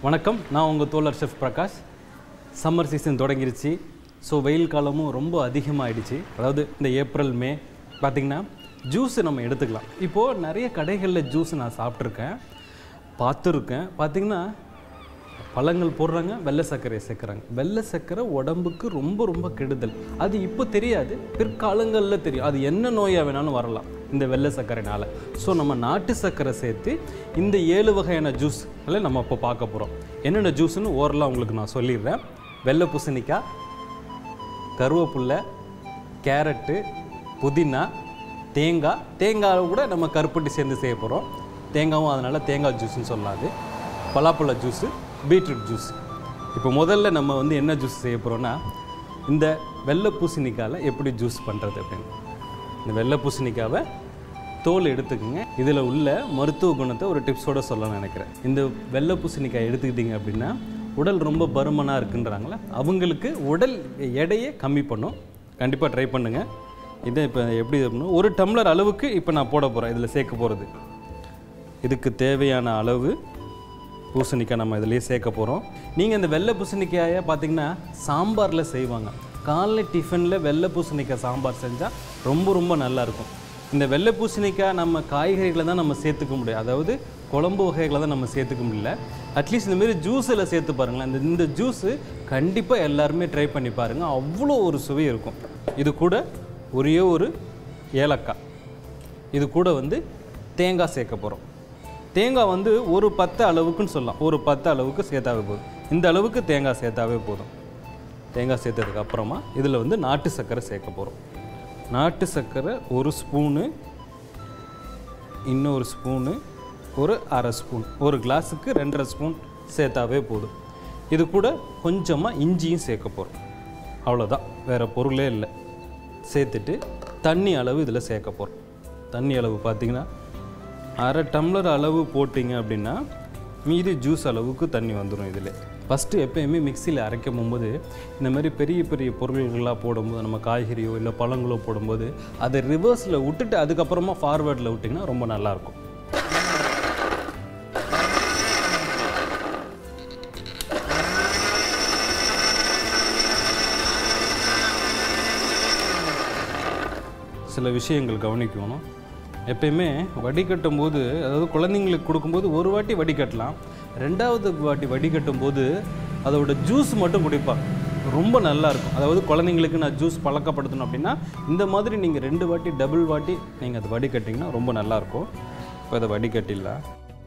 வணக்கம் நான் உங்கள் தோழர் ஷெஃப் பிரகாஷ் சம்மர் சீசன் தொடங்கிருச்சு ஸோ வெயில் காலமும் ரொம்ப அதிகமாகிடுச்சு அதாவது இந்த ஏப்ரல் மே பார்த்திங்கன்னா ஜூஸ் நம்ம எடுத்துக்கலாம் இப்போது நிறைய கடைகளில் ஜூஸ் நான் சாப்பிட்ருக்கேன் பார்த்துருக்கேன் பார்த்திங்கன்னா பழங்கள் போடுறாங்க வெள்ளை சர்க்கரையை சேர்க்குறாங்க வெள்ளை சர்க்கரை உடம்புக்கு ரொம்ப ரொம்ப கெடுதல் அது இப்போ தெரியாது பிற்காலங்களில் தெரியும் அது என்ன நோயாக வேணாலும் வரலாம் இந்த வெள்ளை சர்க்கரைனால ஸோ நம்ம நாட்டு சர்க்கரை சேர்த்து இந்த ஏழு வகையான ஜூஸ்களை நம்ம இப்போ பார்க்க போகிறோம் என்னென்ன ஜூஸ்னு ஓரலாக உங்களுக்கு நான் சொல்லிடுறேன் வெள்ளை பூசணிக்காய் கருவேப்புல்லை கேரட்டு புதினா தேங்காய் தேங்காய் கூட நம்ம கருப்பட்டி சேர்ந்து செய்ய போகிறோம் தேங்காவும் அதனால் தேங்காய் ஜூஸ்னு சொல்லாது பலாப்பழ ஜூஸு பீட்ரூட் ஜூஸ் இப்போ முதல்ல நம்ம வந்து என்ன ஜூஸ் செய்ய போகிறோன்னா இந்த வெள்ளை பூசணிக்காயில் எப்படி ஜூஸ் பண்ணுறது அப்படின்னு இந்த வெள்ளை பூசணிக்காவை தோல் எடுத்துக்கோங்க இதில் உள்ள மருத்துவ குணத்தை ஒரு டிப்ஸோட சொல்லணும்னு நினைக்கிறேன் இந்த வெள்ளை பூசணிக்காய் எடுத்துக்கிட்டிங்க அப்படின்னா உடல் ரொம்ப பருமனாக இருக்குன்றாங்களே அவங்களுக்கு உடல் எடையை கம்மி பண்ணும் கண்டிப்பாக ட்ரை பண்ணுங்கள் இதை இப்போ எப்படி அப்படின்னா ஒரு டம்ளர் அளவுக்கு இப்போ நான் போட போகிறேன் இதில் சேர்க்க போகிறது இதுக்கு தேவையான அளவு பூசணிக்காய் நம்ம இதிலேயே சேர்க்க போகிறோம் நீங்கள் இந்த வெள்ளை பூசணிக்காயை பார்த்தீங்கன்னா சாம்பாரில் செய்வாங்க காலைல டிஃபனில் வெள்ளை பூசணிக்காய் சாம்பார் செஞ்சால் ரொம்ப ரொம்ப நல்லாயிருக்கும் இந்த வெள்ளை பூசணிக்காய் நம்ம காய்கறிகளை தான் நம்ம சேர்த்துக்க முடியும் அதாவது குழம்பு வகைகளை தான் நம்ம சேர்த்துக்க முடியல அட்லீஸ்ட் இந்த மாதிரி ஜூஸில் சேர்த்து பாருங்களேன் இந்த இந்த ஜூஸு கண்டிப்பாக எல்லாருமே ட்ரை பண்ணி பாருங்கள் அவ்வளோ ஒரு சுவை இருக்கும் இது கூட ஒரே ஒரு ஏலக்காய் இது கூட வந்து தேங்காய் சேர்க்க போகிறோம் தேங்காய் வந்து ஒரு பத்து அளவுக்குன்னு சொல்லலாம் ஒரு பத்து அளவுக்கு சேர்த்தாவே போதும் இந்த அளவுக்கு தேங்காய் சேர்த்தாவே போதும் தேங்காய் சேர்த்ததுக்கு அப்புறமா இதில் வந்து நாட்டு சர்க்கரை சேர்க்க போகிறோம் நாட்டு சர்க்கரை ஒரு ஸ்பூனு இன்னொரு ஸ்பூனு ஒரு அரை ஸ்பூன் ஒரு கிளாஸுக்கு ரெண்டரை ஸ்பூன் சேர்த்தாவே போதும் இது கூட கொஞ்சமாக இஞ்சியும் சேர்க்க போகிறோம் அவ்வளோதான் வேறு பொருளே இல்லை சேர்த்துட்டு தண்ணி அளவு இதில் சேர்க்க போகிறோம் தண்ணி அளவு பார்த்திங்கன்னா அரை டம்ளர் அளவு போட்டிங்க அப்படின்னா மீதி ஜூஸ் அளவுக்கு தண்ணி வந்துடும் இதில் ஃபஸ்ட்டு எப்பயுமே மிக்சியில் அரைக்கும் போகும்போது இந்த மாதிரி பெரிய பெரிய பொருள்களாக போடும்போது நம்ம காய்கறியோ இல்லை பழங்களோ போடும்போது அதை ரிவர்ஸில் விட்டுட்டு அதுக்கப்புறமா ஃபார்வேர்டில் விட்டிங்கன்னா ரொம்ப நல்லாயிருக்கும் சில விஷயங்கள் கவனிக்கணும் எப்பயுமே வடிகட்டும் போது அதாவது குழந்தைங்களுக்கு கொடுக்கும்போது ஒரு வாட்டி வடிகட்டலாம் ரெண்டாவது வாட்டி வடிகட்டும் போது அதோட ஜூஸ் மட்டும் குடிப்பாங்க ரொம்ப நல்லா இருக்கும் அதாவது குழந்தைங்களுக்கு நான் ஜூஸ் பழக்கப்படுத்தணும் அப்படின்னா இந்த மாதிரி நீங்கள் ரெண்டு வாட்டி டபுள் வாட்டி நீங்கள் அதை வடிகட்டிங்கன்னா ரொம்ப நல்லாயிருக்கும் இப்போ அதை வடிகட்டிடலாம்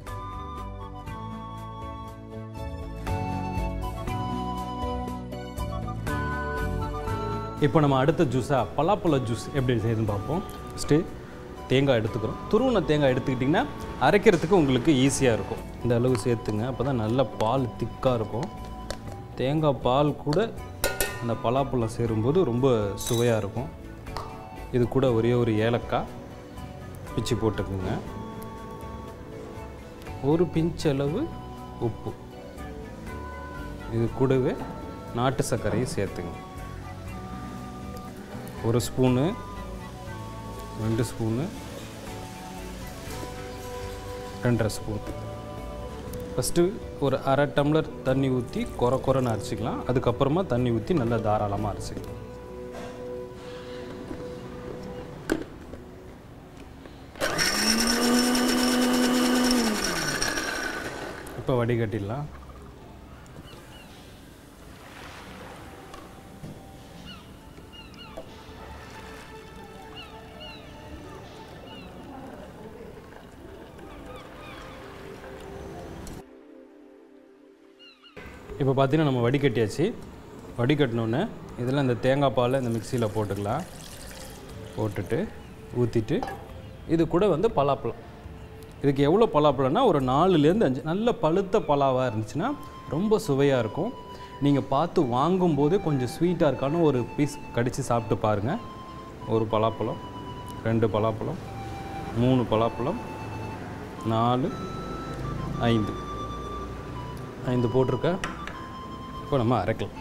இப்போ நம்ம அடுத்த ஜூஸாக பலாப்பழ ஜூஸ் எப்படி செய்யுதுன்னு பார்ப்போம் ஃபஸ்ட்டு தேங்காய் எடுத்துக்கிறோம் துருவன தேங்காய் எடுத்துக்கிட்டிங்கன்னா அரைக்கிறதுக்கு உங்களுக்கு ஈஸியாக இருக்கும் இந்த அளவு சேர்த்துங்க அப்போ தான் நல்ல பால் திக்காக இருக்கும் தேங்காய் பால் கூட அந்த பலாப்பழம் சேரும்போது ரொம்ப சுவையாக இருக்கும் இது கூட ஒரே ஒரு ஏலக்காய் பிச்சு போட்டுக்குங்க ஒரு பிஞ்ச் அளவு உப்பு இது கூடவே நாட்டு சர்க்கரையும் சேர்த்துங்க ஒரு ஸ்பூனு ரெண்டு ஸ்பூனு ரெண்டரை ஸ்பூன் ஃபஸ்ட்டு ஒரு அரை டம்ளர் தண்ணி ஊற்றி குறை குறைன்னு அரைச்சிக்கலாம் அதுக்கப்புறமா தண்ணி ஊற்றி நல்லா தாராளமாக அரைச்சிக்கலாம் இப்போ வடிகட்டிடலாம் இப்போ பார்த்தீங்கன்னா நம்ம வடிகட்டியாச்சு வடிகட்டினோன்னே இதில் இந்த தேங்காய் பாலை இந்த மிக்சியில் போட்டுக்கலாம் போட்டுட்டு ஊற்றிட்டு இது கூட வந்து பலாப்பழம் இதுக்கு எவ்வளோ பலாப்பழம்னா ஒரு நாலுலேருந்து அஞ்சு நல்ல பழுத்த பலாவாக இருந்துச்சுன்னா ரொம்ப சுவையாக இருக்கும் நீங்கள் பார்த்து வாங்கும்போதே கொஞ்சம் ஸ்வீட்டாக இருக்கான்னு ஒரு பீஸ் கடித்து சாப்பிட்டு பாருங்கள் ஒரு பலாப்பழம் ரெண்டு பலாப்பழம் மூணு பலாப்பழம் நாலு ஐந்து ஐந்து போட்டிருக்க இப்போ நம்ம அரைக்கலாம்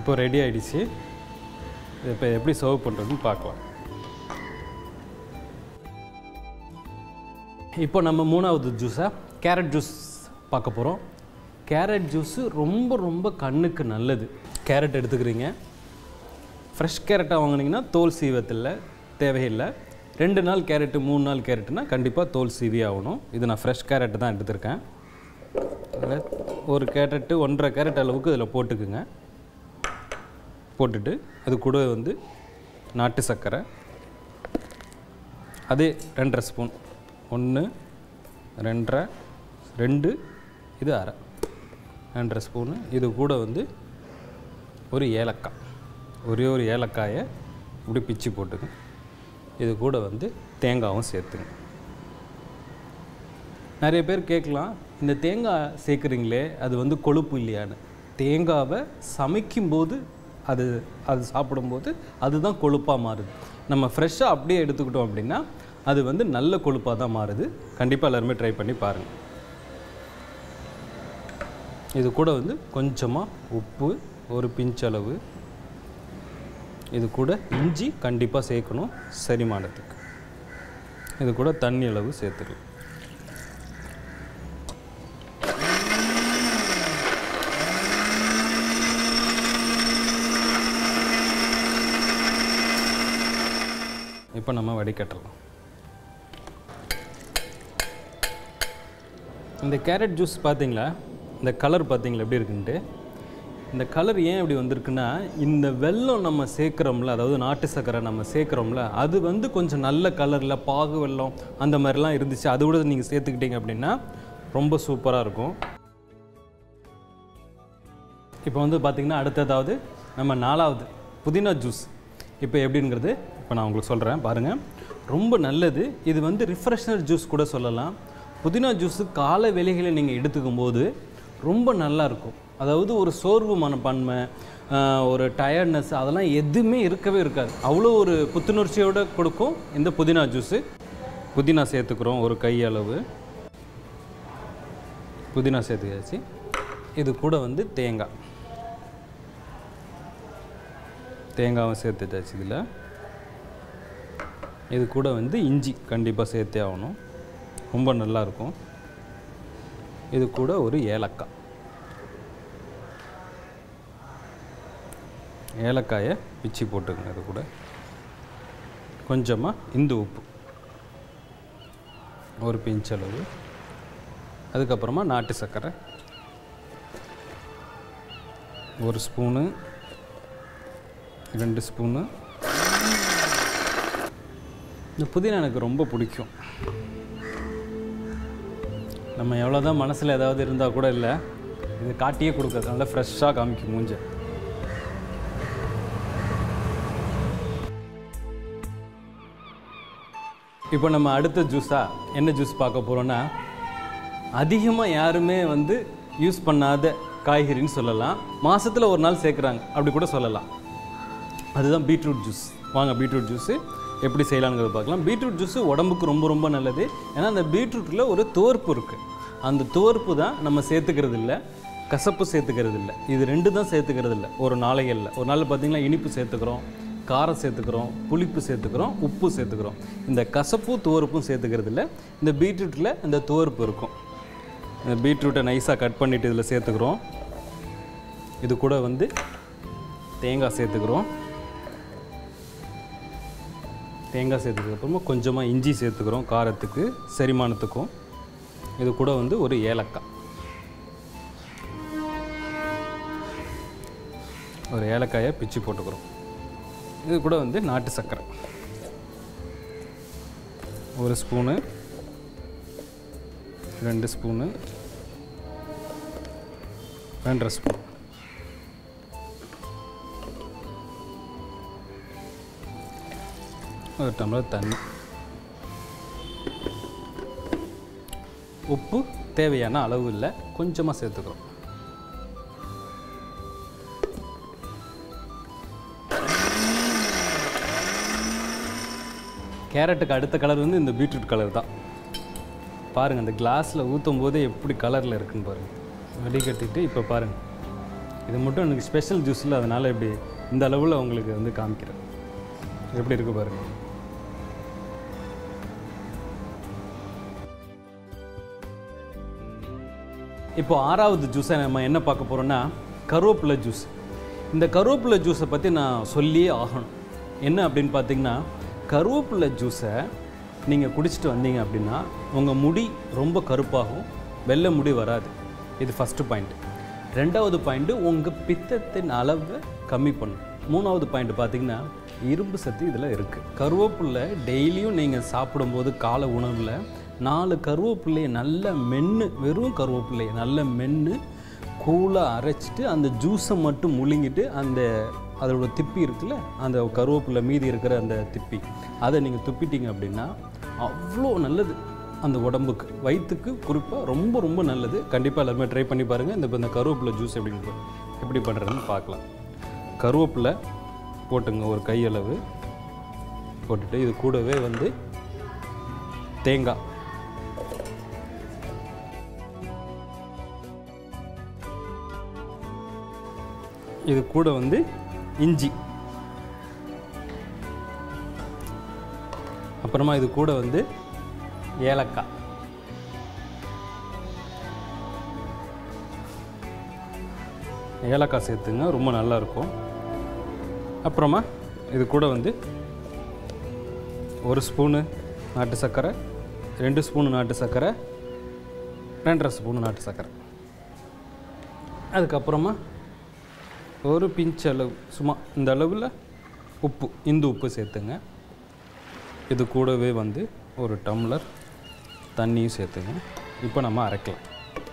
இப்போ ரெடி ஆயிடுச்சு இது இப்போ எப்படி சர்வ் பண்ணுறதுன்னு பார்க்கலாம் இப்போ நம்ம மூணாவது ஜூஸாக கேரட் ஜூஸ் பார்க்க போகிறோம் கேரட் ஜூஸு ரொம்ப ரொம்ப கண்ணுக்கு நல்லது கேரட் எடுத்துக்கிறீங்க ஃப்ரெஷ் கேரட்டாக வாங்குனீங்கன்னா தோல் சீவத்தில் தேவையில்லை ரெண்டு நாள் கேரட்டு மூணு நாள் கேரட்டுனா கண்டிப்பாக தோல் சீவி ஆகணும் இது நான் ஃப்ரெஷ் கேரட்டு தான் எடுத்திருக்கேன் அதில் ஒரு கேரட்டு ஒன்றரை கேரட் அளவுக்கு இதில் போட்டுக்குங்க போட்டுட்டு அது கூட வந்து நாட்டு சர்க்கரை அதே ரெண்டரை ஸ்பூன் ஒன்று ரெண்டரை ரெண்டு இது அரை ரெண்டரை ஸ்பூனு இது கூட வந்து ஒரு ஏலக்காய் ஒரே ஒரு ஏலக்காயை இப்படி பிச்சு போட்டுங்க இது கூட வந்து தேங்காவும் சேர்த்துங்க நிறைய பேர் கேட்கலாம் இந்த தேங்காய் சேர்க்குறீங்களே அது வந்து கொழுப்பு இல்லையான்னு தேங்காவை சமைக்கும்போது அது அது சாப்பிடும்போது அதுதான் கொழுப்பாக மாறுது நம்ம ஃப்ரெஷ்ஷாக அப்படியே எடுத்துக்கிட்டோம் அப்படின்னா அது வந்து நல்ல கொழுப்பாக தான் மாறுது கண்டிப்பாக எல்லாருமே ட்ரை பண்ணி பாருங்கள் இது கூட வந்து கொஞ்சமாக உப்பு ஒரு பிஞ்சளவு இது கூட இஞ்சி கண்டிப்பாக சேர்க்கணும் செரிமானத்துக்கு இது கூட தண்ணி அளவு சேர்த்துக்கலாம் இப்போ நம்ம வடிகட்டலாம் இந்த கேரட் ஜூஸ் பார்த்தீங்களா இந்த கலர் பார்த்தீங்களா எப்படி இருக்குன்ட்டு இந்த கலர் ஏன் இப்படி வந்திருக்குன்னா இந்த வெல்லம் நம்ம சேர்க்குறோம்ல அதாவது நாட்டு சர்க்கரை நம்ம சேர்க்குறோம்ல அது வந்து கொஞ்சம் நல்ல கலரில் பாகு வெல்லம் அந்த மாதிரிலாம் இருந்துச்சு அது கூட நீங்கள் சேர்த்துக்கிட்டீங்க அப்படின்னா ரொம்ப சூப்பராக இருக்கும் இப்போ வந்து பார்த்திங்கன்னா அடுத்ததாவது நம்ம நாலாவது புதினா ஜூஸ் இப்போ எப்படிங்கிறது இப்போ நான் உங்களுக்கு சொல்கிறேன் பாருங்கள் ரொம்ப நல்லது இது வந்து ரிஃப்ரெஷ்னர் ஜூஸ் கூட சொல்லலாம் புதினா ஜூஸு காலை வேலைகளை நீங்கள் எடுத்துக்கும் போது ரொம்ப நல்லா இருக்கும் அதாவது ஒரு சோர்வு மனப்பான்மை ஆஹ், ஒரு டயர்ட்னஸ் அதெல்லாம் எதுவுமே இருக்கவே இருக்காது அவ்வளோ ஒரு புத்துணர்ச்சியோடு கொடுக்கும் இந்த புதினா ஜூஸு புதினா சேர்த்துக்கிறோம் ஒரு கை அளவு புதினா சேர்த்துக்காச்சு இது கூட வந்து தேங்காய் தேங்காவும் சேர்த்துட்டாச்சு இதில் இது கூட வந்து இஞ்சி கண்டிப்பாக சேர்த்தே ஆகணும் ரொம்ப நல்லாயிருக்கும் இது கூட ஒரு ஏலக்காய் ஏலக்காயை பிச்சு போட்டுக்கங்க இது கூட கொஞ்சமாக இந்து உப்பு ஒரு பிஞ்ச் அளவு அதுக்கப்புறமா நாட்டு சர்க்கரை ஒரு ஸ்பூனு ரெண்டு ஸ்பூனு இந்த புதினா எனக்கு ரொம்ப பிடிக்கும் நம்ம எவ்வளோ தான் மனசில் ஏதாவது இருந்தால் கூட இல்லை இது காட்டியே கொடுக்காது நல்லா ஃப்ரெஷ்ஷாக காமிக்கும் மூஞ்ச இப்போ நம்ம அடுத்த ஜூஸாக என்ன ஜூஸ் பார்க்க போகிறோன்னா அதிகமாக யாருமே வந்து யூஸ் பண்ணாத காய்கறின்னு சொல்லலாம் மாதத்தில் ஒரு நாள் சேர்க்குறாங்க அப்படி கூட சொல்லலாம் அதுதான் பீட்ரூட் ஜூஸ் வாங்க பீட்ரூட் ஜூஸு எப்படி செய்யலாங்கிறது பார்க்கலாம் பீட்ரூட் ஜூஸு உடம்புக்கு ரொம்ப ரொம்ப நல்லது ஏன்னா அந்த பீட்ரூட்டில் ஒரு துவர்ப்பு இருக்குது அந்த துவர்ப்பு தான் நம்ம சேர்த்துக்கிறது இல்லை கசப்பு சேர்த்துக்கிறது இல்லை இது ரெண்டு தான் சேர்த்துக்கிறது இல்லை ஒரு நாளைகளில் ஒரு நாள் பார்த்திங்கன்னா இனிப்பு சேர்த்துக்கிறோம் காரம் சேர்த்துக்கிறோம் புளிப்பு சேர்த்துக்கிறோம் உப்பு சேர்த்துக்கிறோம் இந்த கசப்பு துவர்ப்பும் சேர்த்துக்கிறது இல்லை இந்த பீட்ரூட்டில் இந்த துவர்ப்பு இருக்கும் இந்த பீட்ரூட்டை நைஸாக கட் பண்ணிவிட்டு இதில் சேர்த்துக்கிறோம் இது கூட வந்து தேங்காய் சேர்த்துக்கிறோம் தேங்காய் சேர்த்துக்கு அப்புறமா கொஞ்சமாக இஞ்சி சேர்த்துக்கிறோம் காரத்துக்கு செரிமானத்துக்கும் இது கூட வந்து ஒரு ஏலக்காய் ஒரு ஏலக்காயை பிச்சு போட்டுக்கிறோம் இது கூட வந்து நாட்டு சர்க்கரை ஒரு ஸ்பூனு ரெண்டு ஸ்பூனு ரெண்டரை ஸ்பூன் ஒரு டம்ளர் தண்ணி உப்பு தேவையான அளவு இல்லை கொஞ்சமாக சேர்த்துக்கிறோம் கேரட்டுக்கு அடுத்த கலர் வந்து இந்த பீட்ரூட் கலர் தான் பாருங்கள் இந்த கிளாஸில் ஊற்றும் போதே எப்படி கலரில் இருக்குன்னு பாருங்கள் வடிகட்டிட்டு இப்போ பாருங்கள் இது மட்டும் எனக்கு ஸ்பெஷல் ஜூஸில் அதனால் இப்படி இந்த அளவில் உங்களுக்கு வந்து காமிக்கிறேன் எப்படி இருக்கு பாருங்க இப்போ ஆறாவது ஜூஸை நம்ம என்ன பார்க்க போகிறோம்னா கருவேப்பிலை ஜூஸ் இந்த கருவேப்பிலை ஜூஸை பற்றி நான் சொல்லியே ஆகணும் என்ன அப்படின்னு பார்த்தீங்கன்னா கருவேப்பிலை ஜூஸை நீங்கள் குடிச்சிட்டு வந்தீங்க அப்படின்னா உங்கள் முடி ரொம்ப கருப்பாகும் வெள்ளை முடி வராது இது ஃபஸ்ட்டு பாயிண்ட் ரெண்டாவது பாயிண்ட்டு உங்கள் பித்தத்தின் அளவை கம்மி பண்ணும் மூணாவது பாயிண்ட் பார்த்தீங்கன்னா இரும்பு சத்து இதில் இருக்குது கருவேப்பிலை டெய்லியும் நீங்கள் சாப்பிடும்போது காலை உணவில் நாலு கருவேப்பிள்ளையை நல்லா மென்று வெறும் கருவேப்பிள்ளையை நல்லா மென்று கூலாக அரைச்சிட்டு அந்த ஜூஸை மட்டும் முழுங்கிட்டு அந்த அதோட திப்பி இருக்குல்ல அந்த கருவேப்பிலை மீதி இருக்கிற அந்த திப்பி அதை நீங்கள் துப்பிட்டீங்க அப்படின்னா அவ்வளோ நல்லது அந்த உடம்புக்கு வயிற்றுக்கு குறிப்பாக ரொம்ப ரொம்ப நல்லது கண்டிப்பாக எல்லாருமே ட்ரை பண்ணி பாருங்கள் இந்த இந்த கருவேப்பிலை ஜூஸ் எப்படி எப்படி பண்ணுறதுன்னு பார்க்கலாம் கருவேப்பிலை போட்டுங்க ஒரு கையளவு போட்டுட்டு இது கூடவே வந்து தேங்காய் இது கூட வந்து இஞ்சி அப்புறமா இது கூட வந்து ஏலக்காய் ஏலக்காய் சேர்த்துங்க ரொம்ப நல்லா இருக்கும் அப்புறமா இது கூட வந்து ஒரு ஸ்பூனு நாட்டு சர்க்கரை ரெண்டு ஸ்பூனு நாட்டு சர்க்கரை ரெண்டரை ஸ்பூனு நாட்டு சர்க்கரை அதுக்கப்புறமா ஒரு பிஞ்ச் அளவு சும்மா இந்த அளவில் உப்பு இந்து உப்பு சேர்த்துங்க இது கூடவே வந்து ஒரு டம்ளர் தண்ணியும் சேர்த்துங்க இப்போ நம்ம அரைக்கலாம்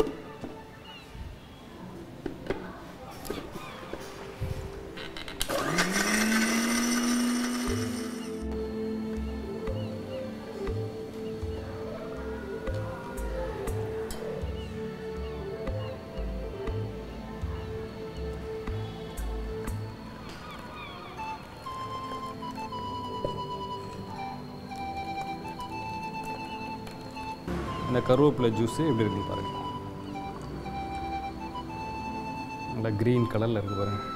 இந்த கருவேப்பிலை ஜூஸு எப்படி இருக்குன்னு பாருங்கள் நல்லா க்ரீன் கலரில் இருக்குது பாருங்கள்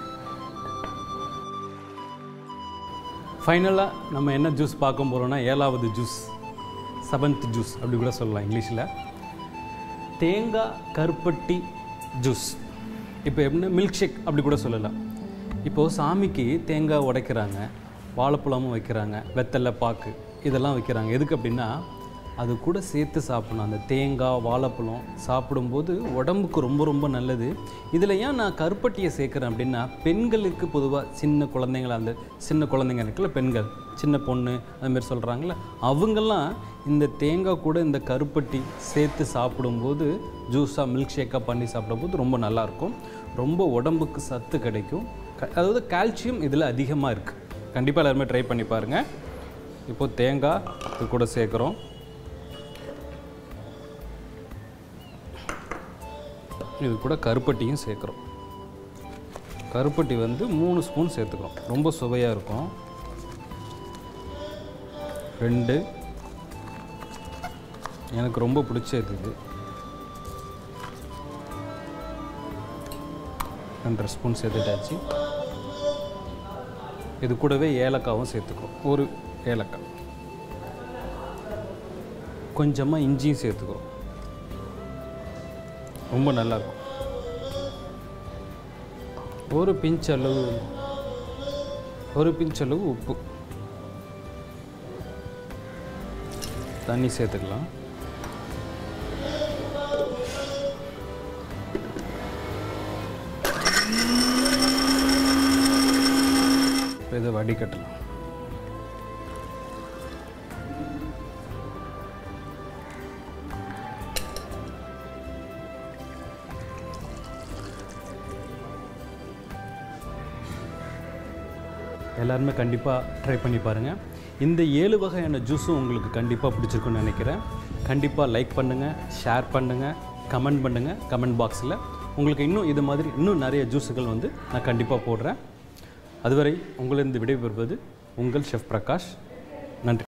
ஃபைனலாக நம்ம என்ன ஜூஸ் பார்க்க போகிறோம்னா ஏழாவது ஜூஸ் செவன்த் ஜூஸ் அப்படி கூட சொல்லலாம் இங்கிலீஷில் தேங்காய் கருப்பட்டி ஜூஸ் இப்போ எப்படின்னா மில்க் ஷேக் அப்படி கூட சொல்லலாம் இப்போது சாமிக்கு தேங்காய் உடைக்கிறாங்க வாழைப்பழமும் வைக்கிறாங்க வெத்தலை பாக்கு இதெல்லாம் வைக்கிறாங்க எதுக்கு அப்படின்னா அது கூட சேர்த்து சாப்பிடணும் அந்த தேங்காய் வாழைப்பழம் சாப்பிடும்போது உடம்புக்கு ரொம்ப ரொம்ப நல்லது இதில் ஏன் நான் கருப்பட்டியை சேர்க்குறேன் அப்படின்னா பெண்களுக்கு பொதுவாக சின்ன குழந்தைங்களா அந்த சின்ன குழந்தைங்க இருக்குல்ல பெண்கள் சின்ன பொண்ணு அதுமாரி சொல்கிறாங்களே அவங்கெல்லாம் இந்த தேங்காய் கூட இந்த கருப்பட்டி சேர்த்து சாப்பிடும்போது ஜூஸாக மில்க் ஷேக்காக பண்ணி சாப்பிடும்போது ரொம்ப நல்லாயிருக்கும் ரொம்ப உடம்புக்கு சத்து கிடைக்கும் க- அதாவது கால்சியம் இதில் அதிகமாக இருக்குது கண்டிப்பாக எல்லாருமே ட்ரை பண்ணி பாருங்கள் இப்போது தேங்காய் இது கூட சேர்க்குறோம் இது கூட கருப்பட்டியும் சேர்க்குறோம் கருப்பட்டி வந்து மூணு ஸ்பூன் சேர்த்துக்கிறோம் ரொம்ப சுவையாக இருக்கும் ரெண்டு எனக்கு ரொம்ப பிடிச்சது இது ரெண்டரை ஸ்பூன் சேர்த்துட்டாச்சு இது கூடவே ஏலக்காவும் சேர்த்துக்கிறோம் ஒரு ஏலக்காய் கொஞ்சமாக இஞ்சியும் சேர்த்துக்கிறோம் ரொம்ப நல்லாயிருக்கும் ஒரு பிஞ்ச் அளவு ஒரு பிஞ்ச் அளவு உப்பு தண்ணி சேர்த்துக்கலாம் இப்போ இதை வடிகட்டலாம் எல்லாருமே கண்டிப்பாக ட்ரை பண்ணி பாருங்கள் இந்த ஏழு வகையான ஜூஸும் உங்களுக்கு கண்டிப்பாக பிடிச்சிருக்குன்னு நினைக்கிறேன் கண்டிப்பாக லைக் பண்ணுங்கள் ஷேர் பண்ணுங்கள் கமெண்ட் பண்ணுங்கள் கமெண்ட் பாக்ஸில் உங்களுக்கு இன்னும் இது மாதிரி இன்னும் நிறைய ஜூஸுகள் வந்து நான் கண்டிப்பாக போடுறேன் அதுவரை உங்களிருந்து விடைபெறுவது உங்கள் ஷெஃப் பிரகாஷ் நன்றி